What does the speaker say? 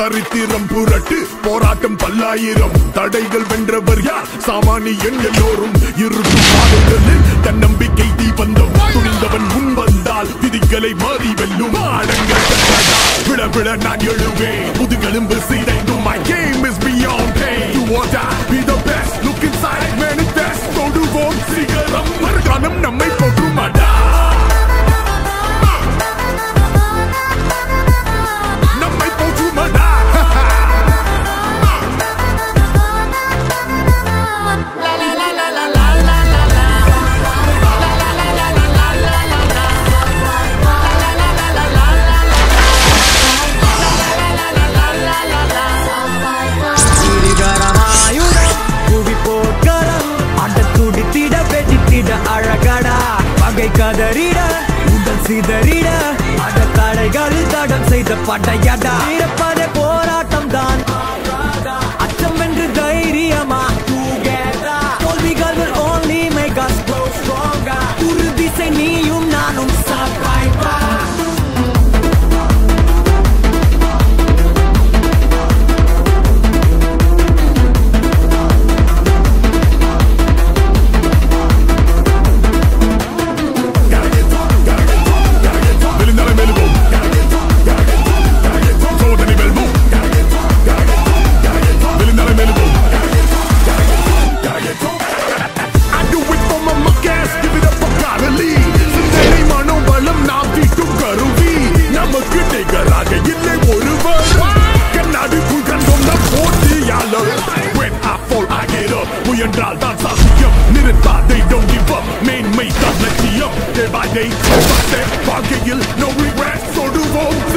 சரித்திரம் புரட்டு போராட்டம் பல்லாயிரம் தடைகள் வென்றவர் யார் சாமானியன் எல்லோரும் இருக்கும் பாதைகளில் தன்னம்பிக்கை தீபந்தம் துணிந்தவன் முன் வந்தால் விதிகளை மாறி வெல்லும் ஆடங்கள் கட்டடா. விழ விழ நான் எழுவேன் முதுகெலும்பு சீதைந்தும் my game is beyond pain you or die be the best look inside manifest தொடுவோம் சிகரம் மறுகாலம் நம்மை போற்றுமாடா நம்மை போற்றுமாடா சிறிகரமாயுடன் புவி போர்க்களம் அட துடித்திட வெடித்திட அழகடா பகை கதறிட உடல் சிதறிட அட தடைகளில் தடம் செய்த படையடா இருப்பதே போராட்டம் தான் அச்சம் வென்று தைரியமா together. தோல்விகள் will only make us grow stronger. உறுதி செய் நீயும் நானும் survivor. விழுந்தாலே மெல்லுவோம் சோதனை வெல்வோம் விழுந்தாலே மெல்லுவோம் I do it for my muckers, give it up for Carly. சிந்தனை மனோபலம் நாம் தீட்டும் கருவி நமக்கு நிகராக இல்லை ஒருவர் கண்ணாடிக்குள் கண்டோம் நம் போட்டியாளர் When I fall, I get up. முயன்றால் தான் சாத்தியம் நிறுத்தாதே don't give up மேன்மை தான் லட்சியம் Day by day, step by step, வாழ்க்கையில் no regrets தொடுவோம்